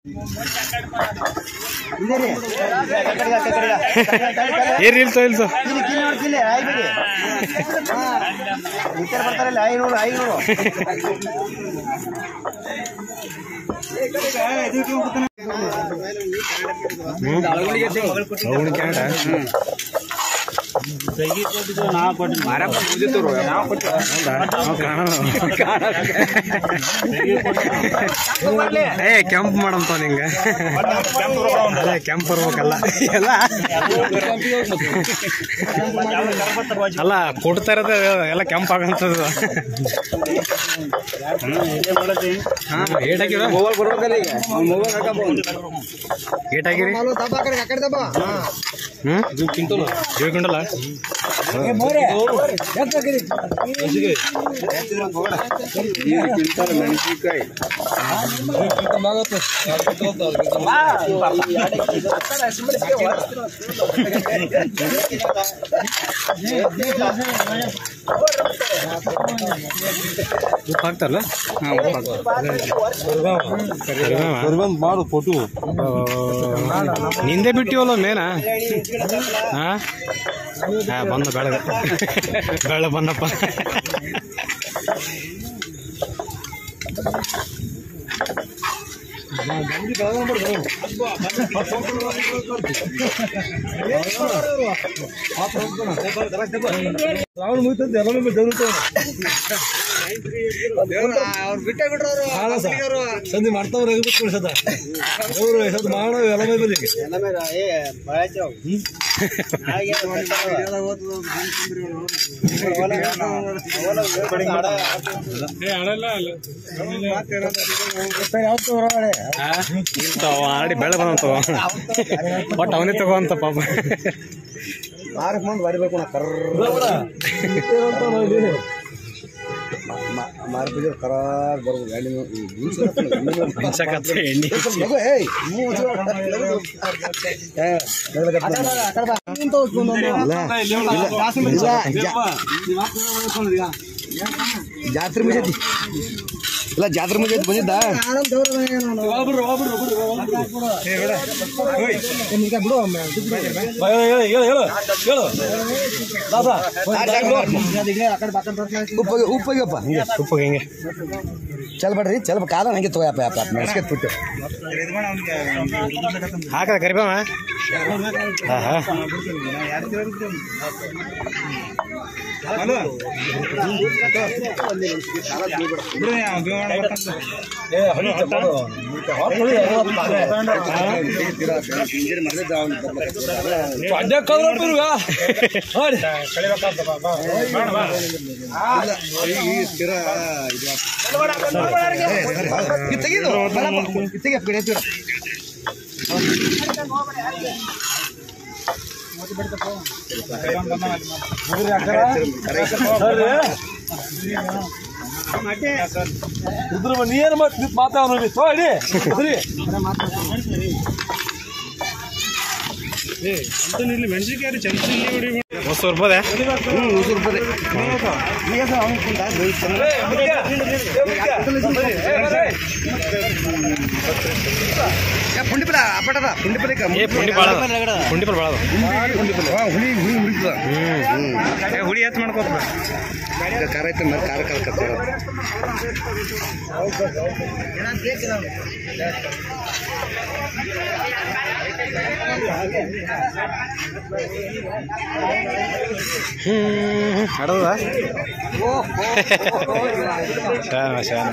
ಏನ್ ಇಲ್ತೋ ಇಲ್ತೋ ಬರ್ತಾರಲ್ಲ ಐನೂರು ಐನೂರು ಅವನು ಕ್ಯಾಡ ಏ ಕೆಂಪ್ ಮಾಡಂತ ನಿಂಗೆ ಅದೇ ಕೆಂಪ್ ಬರ್ಬೇಕಲ್ಲ ಎಲ್ಲ ಅಲ್ಲ ಕೊಡ್ತಾ ಇರೋದು ಎಲ್ಲ ಕೆಂಪ್ ಆಗಂತದ್ದು ಏಟ್ ಹಾಕಿರ ಮೊಬೈಲ್ ಬರ್ಬೇಕಲ್ಲ ಈಗ ಮೊಬೈಲ್ ಹಾಕಬಹುದು ಏಟ್ ಹಾಕಿರಿ ದಬ್ಬ ಆ ಕಡೆ ಆ ಕಡೆ ದಬ್ಬ ಹ್ಮ್ ಏಳು ಕ್ವಿಂಟಲ ಮೆಣಸಿನಕಾಯಿ ಉಪ್ಪು ಹಾಕ್ತಾರಲ್ಲ ಮಾಡು ಫೋಟೋ ನಿಂದೆ ಬಿಟ್ಟಿವಲ್ಲ ಮೇನ ಹಾ ಹಾ ಬಂದ ಬೆಳಗ್ಗೆ ಬೆಳ ಬಂದಪ್ಪ ರಾವಣ ಮುಗಿತಂತೆ ಎಲ್ಲ ಅವ್ರು ಬಿಟ್ಟೇ ಬಿಟ್ರು ಸಂಧಿ ಮಾಡ್ತಾವ್ರೆ ಸದ ಅವರು ಸದ್ ಮಾಡೋ ಎಲ್ಲ ಮೈ ಬದಿಗೆ ಇಂಥವ ಆಡಿ ಬೆಳೆ ಬಂದಂತವ ಬಟ್ ಅವನೇ ತಗೋ ಅಂತ ಪಾಪ ಮಾರಕ್ ಮುಂದೆ ಬರಿಬೇಕು ನಾ ಕರ್ರ ಮಾರಿ ಬಿದ್ರೆ ಕರಾರ್ ಬರ್ಬೋದು ಎಣ್ಣೆ ಮೇ- ಈ ಬೀನ್ಸ್ ಹಾಕ್ತಾರೆ, ಎಣ್ಣೆ ಮೇಲೆ ಮಿಂಚಕತ್ತ ಎಣ್ಣೆ ಮಗು, ಏಯ್, ಮೂವ್ ಜೋ- ಏ, ನಡ್ದಕತ್ತ ನಾನು. ಇಲ್ಲ, ಇಲ್ಲ, ಜಾ- ಜಾತ್ರೆ ಮುಗಿದೈತಿ ಇಲ್ಲ ಜಾತ್ರೆ ಮುಗಿದೈತಿ ಬಂದಿದ್ದ ಉಪ್ಪಿಗೆ ಉಪ್ಪಿಗೆಪ್ಪ ಹಿಂಗೆ ಉಪ್ಪು ಹಿಂಗೆ ಚಲ್ ಬೇಡ್ರಿ ಚಲ್ ಕಾಲ ಹಂಗೆ ತಗೋಯಪ್ಪ ಯಪ್ಪ ಮೆಣಸ್ಕೆತ್ ಬಿಟ್ಟು ಹಾಕದ ಕರಿಬೇವ ಹಾ ಹಾ ಇದ್ರ ನೀರು ಮತ್ತೆ ಮಾತಾಡೋಣ ತೋಡಿ ಹೊಸ ರೂಪಾಯಿ ಪುಂಡಿಪಲ ಅಪ್ಪಟದ ಪುಂಡಿಪಲ ಏ ಪುಂಡಿ ಭಾಳ ಪುಂಡಿ ಭಾಳ ಹುಳಿ ಹುಳಿ ಹುಳಿತದ ಏ ಹುಳಿ ಎತ್ ಮಾಡ್ಕೋತ ಖಾರ ಐತೆ ಮತ್ತೆ ಖಾರ ಖಾರ ಕತ್ತಾರ ಹ್ಮ್ ಹಡದ ಶಾನ ಶಾನ